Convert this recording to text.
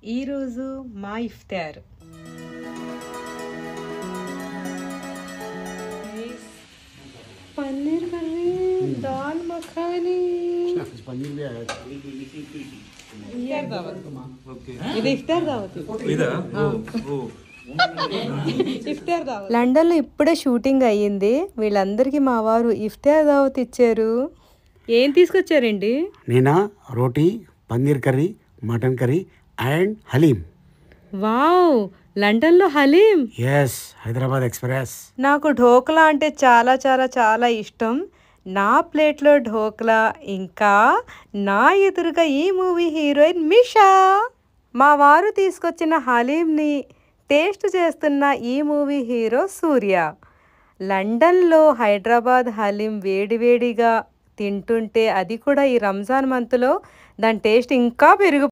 ఈరోజు మా ఇఫ్తార్ పన్నీర్ కర్రీ దాల్ మఖానీ पनीर भी आया था ఇఫ్తార్ దావత్ ఇది ఇఫ్తార్ దావత్ ఇదా ఓ ఓ ఇఫ్తార్ దావత్ లండన్లో ఇప్పుడే షూటింగ్ అయ్యింది వీళ్ళందరికీ మా వారు ఇఫ్తార్ దావత్ ఇచ్చారు ఏం తీసుకొచ్చారండి నేనా రోటీ paneer curry mutton curry and haleem wow లండన్లో హలీం ఎస్ హైదరాబాద్ ఎక్స్ప్రెస్ నాకు ఢోక్లా అంటే చాలా చాలా చాలా ఇష్టం నా ప్లేట్లో ఢోక్లా ఇంకా నా ఎదురుగా ఈ మూవీ హీరోయిన్ మిషా మా వారు తీసుకొచ్చిన హలీంని టేస్ట్ చేస్తున్న ఈ మూవీ హీరో సూర్య లండన్లో హైదరాబాద్ హలీం వేడివేడిగా తింటుంటే అది కూడా ఈ రంజాన్ మంత్లో దాని టేస్ట్ ఇంకా పెరుగు